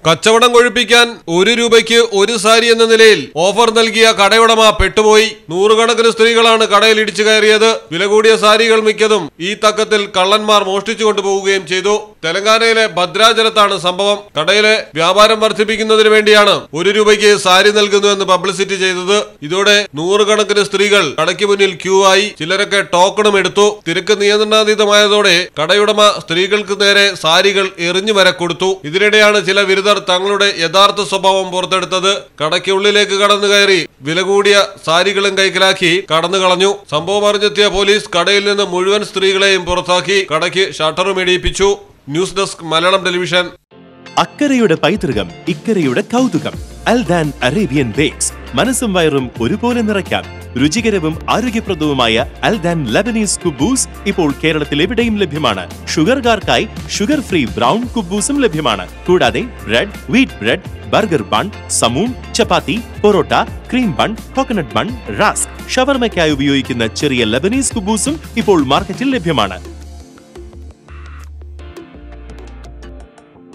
കച്ചവടം കൊഴുപ്പിക്കാൻ ഒരു രൂപയ്ക്ക് ഒരു സാരി എന്ന നിലയിൽ ഓഫർ നൽകിയ കടയുടമ പെട്ടുപോയി നൂറുകണക്കിന് സ്ത്രീകളാണ് കടയിൽ ഇടിച്ചു കയറിയത് വില കൂടിയ സാരികൾ മിക്കതും ഈ തക്കത്തിൽ കള്ളന്മാർ മോഷ്ടിച്ചു കൊണ്ടുപോവുകയും ചെയ്തു തെലങ്കാനയിലെ ഭദ്രാചലത്താണ് സംഭവം കടയിലെ വ്യാപാരം വർദ്ധിപ്പിക്കുന്നതിന് വേണ്ടിയാണ് ഒരു രൂപയ്ക്ക് സാരി നൽകുന്നുവെന്ന് പബ്ലിസിറ്റി ചെയ്തത് ഇതോടെ നൂറുകണക്കിന് സ്ത്രീകൾ കടയ്ക്ക് മുന്നിൽ ക്യൂ ആയി ചിലരൊക്കെ ടോക്കണും എടുത്തു തിരക്ക് നിയന്ത്രണാതീതമായതോടെ കടയുടമ സ്ത്രീകൾക്ക് നേരെ സാരികൾ എറിഞ്ഞു വരെ കൊടുത്തു ഇതിനിടെയാണ് ചില വിരുദ്ധർ തങ്ങളുടെ യഥാർത്ഥ സ്വഭാവം പുറത്തെടുത്തത് കടയ്ക്ക് ഉള്ളിലേക്ക് കടന്നു കയറി വില കൂടിയ സാരികളും കൈക്കലാക്കി കടന്നു കളഞ്ഞു സംഭവം അറിഞ്ഞെത്തിയ പോലീസ് കടയിൽ നിന്ന് മുഴുവൻ സ്ത്രീകളെയും പുറത്താക്കി കടയ്ക്ക് ഷട്ടറും ഇടിയിപ്പിച്ചു ന്യൂസ് ഡെസ്ക് മലയാളം ടെലിവിഷൻ അക്കരയുടെ പൈതൃകം ഇക്കരയുടെ കൗതുകം അൽദാൻ അറേബ്യൻ ബേക്സ് മനസ്സും വയറും ഒരുപോലെ നിറയ്ക്കാം രുചികരവും ആരോഗ്യപ്രദവുമായ അൽദാൻ ലബനീസ് കുബൂസ് ഇപ്പോൾ കേരളത്തിൽ എവിടെയും ലഭ്യമാണ് ഷുഗർകാർക്കായി ഷുഗർ ഫ്രീ ബ്രൗൺ കുബൂസും ലഭ്യമാണ് കൂടാതെ bread wheat bread burger bun സമൂൺ chapati parotta cream bun coconut bun rusk ഷവർമയ്ക്കായി ഉപയോഗിക്കുന്ന ചെറിയ ലബനീസ് കുബൂസും ഇപ്പോൾ മാർക്കറ്റിൽ ലഭ്യമാണ്